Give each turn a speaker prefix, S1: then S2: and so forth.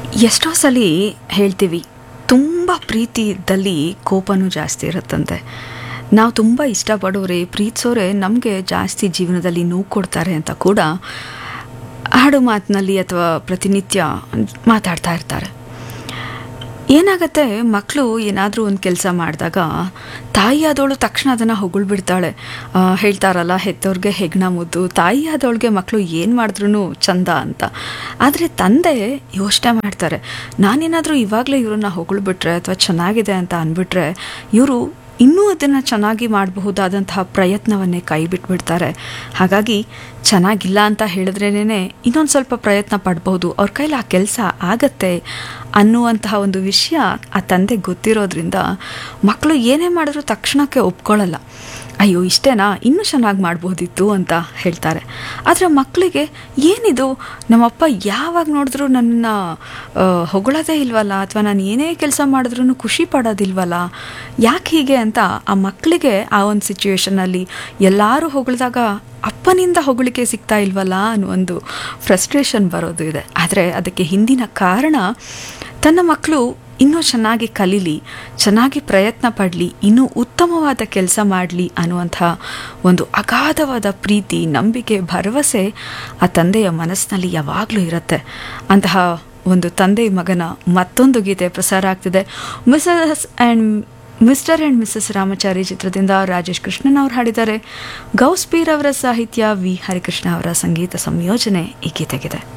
S1: ಎಷ್ಟೋ ಸಲ ಹೇಳ್ತೀವಿ ತುಂಬ ಪ್ರೀತಿ ಇದ್ದಲ್ಲಿ ಕೋಪನೂ ಜಾಸ್ತಿ ಇರುತ್ತಂತೆ ನಾವು ತುಂಬ ಇಷ್ಟಪಡೋರೆ ಪ್ರೀತಿಸೋರೆ ನಮಗೆ ಜಾಸ್ತಿ ಜೀವನದಲ್ಲಿ ನೋವು ಕೊಡ್ತಾರೆ ಅಂತ ಕೂಡ ಹಾಡು ಮಾತಿನಲ್ಲಿ ಅಥವಾ ಪ್ರತಿನಿತ್ಯ ಮಾತಾಡ್ತಾ ಇರ್ತಾರೆ ಏನಾಗತ್ತೆ ಮಕ್ಕಳು ಏನಾದರೂ ಒಂದು ಕೆಲಸ ಮಾಡಿದಾಗ ತಾಯಿ ಆದವಳು ತಕ್ಷಣ ಅದನ್ನು ಹೊಗಳ್ಬಿಡ್ತಾಳೆ ಆ, ಹೇಳ್ತಾರಲ್ಲ ಹೆತ್ತವ್ರಿಗೆ ಹೆಗ್ಣ ಮುದ್ದು ತಾಯಿ ಆದವಳಿಗೆ ಮಕ್ಕಳು ಏನು ಮಾಡಿದ್ರೂ ಚಂದ ಅಂತ ಆದರೆ ತಂದೆ ಯೋಚನೆ ಮಾಡ್ತಾರೆ ನಾನೇನಾದರೂ ಇವಾಗಲೇ ಇವ್ರನ್ನ ಹೊಗಳ್ಬಿಟ್ರೆ ಅಥವಾ ಚೆನ್ನಾಗಿದೆ ಅಂತ ಅಂದ್ಬಿಟ್ರೆ ಇವರು ಇನ್ನೂ ಅದನ್ನು ಚೆನ್ನಾಗಿ ಮಾಡಬಹುದಾದಂತಹ ಪ್ರಯತ್ನವನ್ನೇ ಕೈ ಬಿಟ್ಬಿಡ್ತಾರೆ ಹಾಗಾಗಿ ಚೆನ್ನಾಗಿಲ್ಲ ಅಂತ ಹೇಳಿದ್ರೇನೆ ಇನ್ನೊಂದು ಸ್ವಲ್ಪ ಪ್ರಯತ್ನ ಪಡ್ಬೋದು ಅವ್ರ ಕೈಲಿ ಆ ಕೆಲಸ ಆಗತ್ತೆ ಅನ್ನುವಂತಹ ಒಂದು ವಿಷಯ ಆ ತಂದೆ ಗೊತ್ತಿರೋದ್ರಿಂದ ಮಕ್ಕಳು ಏನೇ ಮಾಡಿದ್ರು ತಕ್ಷಣಕ್ಕೆ ಒಪ್ಕೊಳ್ಳಲ್ಲ ಅಯ್ಯೋ ಇಷ್ಟೇನಾ ಇನ್ನೂ ಚೆನ್ನಾಗಿ ಮಾಡ್ಬೋದಿತ್ತು ಅಂತ ಹೇಳ್ತಾರೆ ಆದರೆ ಮಕ್ಕಳಿಗೆ ಏನಿದು ನಮ್ಮಪ್ಪ ಯಾವಾಗ ನೋಡಿದ್ರು ನನ್ನ ಹೊಗಳೋದೇ ಇಲ್ವಲ್ಲ ಅಥವಾ ನಾನು ಏನೇ ಕೆಲಸ ಮಾಡಿದ್ರೂ ಖುಷಿ ಪಡೋದಿಲ್ವಲ್ಲ ಯಾಕೆ ಹೀಗೆ ಅಂತ ಆ ಮಕ್ಕಳಿಗೆ ಆ ಒಂದು ಸಿಚುವೇಶನಲ್ಲಿ ಎಲ್ಲರೂ ಹೊಗಳಿದಾಗ ಅಪ್ಪನಿಂದ ಹೊಗಳಿಕೆ ಸಿಗ್ತಾ ಇಲ್ವಲ್ಲ ಅನ್ನೋ ಒಂದು ಫ್ರಸ್ಟ್ರೇಷನ್ ಬರೋದು ಇದೆ ಆದರೆ ಅದಕ್ಕೆ ಹಿಂದಿನ ಕಾರಣ ತನ್ನ ಮಕ್ಕಳು ಇನ್ನೂ ಚೆನ್ನಾಗಿ ಕಲೀಲಿ ಚೆನ್ನಾಗಿ ಪ್ರಯತ್ನ ಪಡಲಿ ಇನ್ನೂ ಉತ್ತಮವಾದ ಕೆಲಸ ಮಾಡಲಿ ಅನ್ನುವಂಥ ಒಂದು ಅಗಾಧವಾದ ಪ್ರೀತಿ ನಂಬಿಕೆ ಭರವಸೆ ಆ ತಂದೆಯ ಮನಸ್ಸಿನಲ್ಲಿ ಯಾವಾಗಲೂ ಇರುತ್ತೆ ಅಂತಹ ಒಂದು ತಂದೆ ಮಗನ ಮತ್ತೊಂದು ಗೀತೆ ಪ್ರಸಾರ ಆಗ್ತಿದೆ Mrs and Mr and Mrs Ramachari ಚಿತ್ರದಿಂದ ರಾಜೇಶ್ ಕೃಷ್ಣನ್ ಅವರು ಹಾಡಿದ್ದಾರೆ ಗೌಸ್ಪೀರ್ ಅವರ ಸಾಹಿತ್ಯ ವಿ ಹರಿಕೃಷ್ಣ ಅವರ ಸಂಗೀತ ಸಂಯೋಜನೆ ಈ ಗೀತೆಗಿದೆ